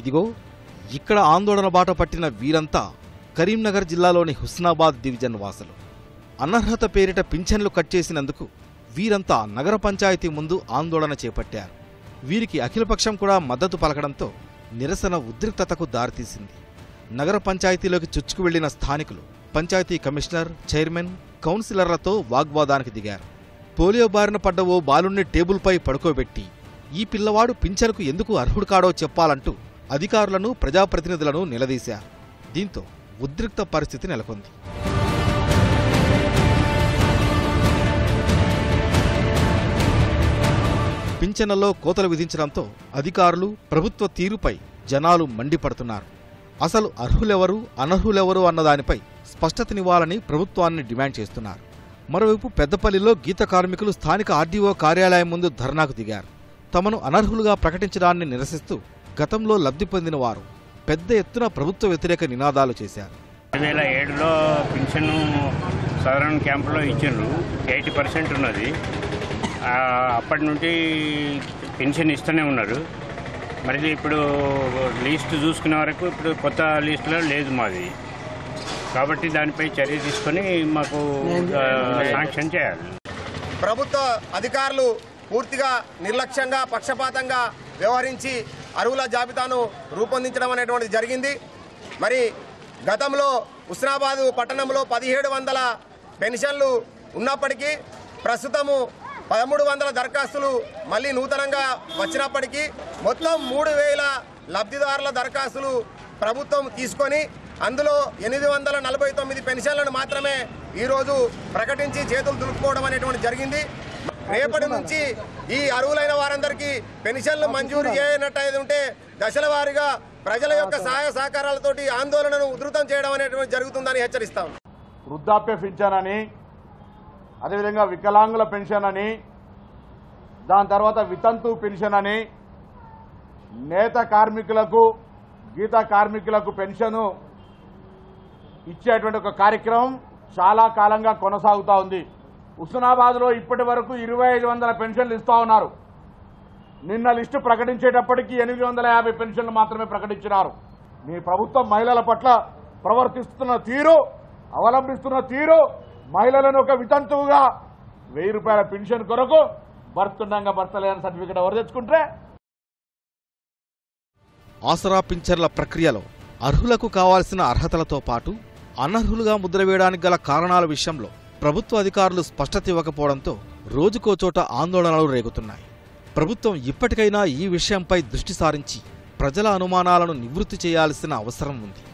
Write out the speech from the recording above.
ఇదిగో ఇక్కడ ఆందోళన బాట పట్టిన వీరంతా కరీంనగర్ జిల్లాలోని హుస్నాబాద్ డివిజన్ వాసులు అనర్హత పేరిట పింఛన్లు కట్ చేసినందుకు వీరంతా నగర పంచాయతీ ముందు ఆందోళన చేపట్టారు వీరికి అఖిలపక్షం కూడా మద్దతు పలకడంతో నిరసన ఉద్రిక్తతకు దారితీసింది నగర పంచాయతీలోకి చుచ్చుకు వెళ్లిన స్థానికులు పంచాయతీ కమిషనర్ చైర్మన్ కౌన్సిలర్లతో వాగ్వాదానికి దిగారు పోలియో బారిన పడ్డ ఓ బాలుణ్ణి టేబుల్పై పడుకోబెట్టి ఈ పిల్లవాడు పింఛనుకు ఎందుకు అర్హుడు కాడో చెప్పాలంటూ అధికారులను ప్రజాప్రతినిధులను నిలదీశారు దీంతో ఉద్రిక్త పరిస్థితి నెలకొంది పింఛన్లలో కోతలు విధించడంతో అధికారులు ప్రభుత్వ తీరుపై జనాలు మండిపడుతున్నారు అసలు అర్హులెవరు అనర్హులెవరు అన్నదానిపై స్పష్టతనివ్వాలని ప్రభుత్వాన్ని డిమాండ్ చేస్తున్నారు మరోవైపు పెద్దపల్లిలో గీత కార్మికులు స్థానిక ఆర్డీఓ కార్యాలయం ముందు ధర్నాకు దిగారు తమను అనర్హులుగా ప్రకటించడాన్ని నిరసిస్తూ గతంలో లబ్ధి పొందిన వారు పెద్ద ఎత్తున ప్రభుత్వ వ్యతిరేక నినాదాలు చేశారు రెండు వేల ఏడులో పింఛన్ సాధారణ క్యాంపులో ఇచ్చిండ్రు ఎయిటీ పర్సెంట్ ఉన్నది ఆ, అప్పటి నుండి పెన్షన్ ఇస్తూనే ఉన్నారు మరి ఇప్పుడు లిస్ట్ చూసుకునే వరకు ఇప్పుడు కొత్త లిస్టులో లేదు మాది కాబట్టి దానిపై చర్య తీసుకొని మాకు ఆ, శాంక్షన్ చేయాలి ప్రభుత్వ అధికారులు పూర్తిగా నిర్లక్ష్యంగా పక్షపాతంగా వ్యవహరించి అరువుల జాబితాను రూపొందించడం అనేటువంటిది జరిగింది మరి గతంలో ఉస్నాబాదు పట్టణంలో పదిహేడు వందల పెన్షన్లు ఉన్నప్పటికీ ప్రస్తుతము పదమూడు వందల దరఖాస్తులు మళ్ళీ నూతనంగా వచ్చినప్పటికీ మొత్తం మూడు వేల లబ్ధిదారుల దరఖాస్తులు ప్రభుత్వం తీసుకొని అందులో ఎనిమిది వందల నలభై తొమ్మిది పెన్షన్లను మాత్రమే ఈరోజు ప్రకటించి చేతులు దులుపుకోవడం అనేటువంటి జరిగింది రేపటి నుంచి ఈ అర్హులైన వారందరికీ పెన్షన్లు మంజూరు చేయనట్టయితే ఉంటే దశల వారీగా ప్రజల యొక్క సహాయ సహకారాలతోటి ఆందోళనను ఉధృతం చేయడం అనేటువంటి జరుగుతుందని హెచ్చరిస్తాం వృద్ధాప్య పింఛన్ అని అదేవిధంగా వికలాంగుల పెన్షన్ అని దాని తర్వాత వితంతు పెన్షన్ అని నేత కార్మికులకు గీత కార్మికులకు పెన్షను ఇచ్చేటువంటి ఒక కార్యక్రమం చాలా కాలంగా కొనసాగుతూ ఉంది హుస్నాబాద్లో ఇప్పటి వరకు ఇరవై ఐదు వందల పెన్షన్లు ఇస్తా ఉన్నారు నిన్న లిస్టు ప్రకటించేటప్పటికి ఎనిమిది వందల యాభై పెన్షన్లు మాత్రమే ప్రకటించినారు మీ ప్రభుత్వం మహిళల పట్ల ప్రవర్తిస్తున్న తీరు అవలంబిస్తున్న తీరు మహిళలను ఒక వితంతువుగా వెయ్యి రూపాయల పెన్షన్ కొరకు భర్తుండగా భర్తలేని సర్టిఫికేట్ ఎవరు తెచ్చుకుంటే ఆసరా పింఛన్ల ప్రక్రియలో అర్హులకు కావాల్సిన అర్హతలతో పాటు అనర్హులుగా ముద్ర వేయడానికి గల కారణాల విషయంలో ప్రభుత్వ అధికారులు స్పష్టత ఇవ్వకపోవడంతో రోజుకో చోట ఆందోళనలు రేగుతున్నాయి ప్రభుత్వం ఇప్పటికైనా ఈ విషయంపై దృష్టి సారించి ప్రజల అనుమానాలను నివృత్తి చేయాల్సిన అవసరం ఉంది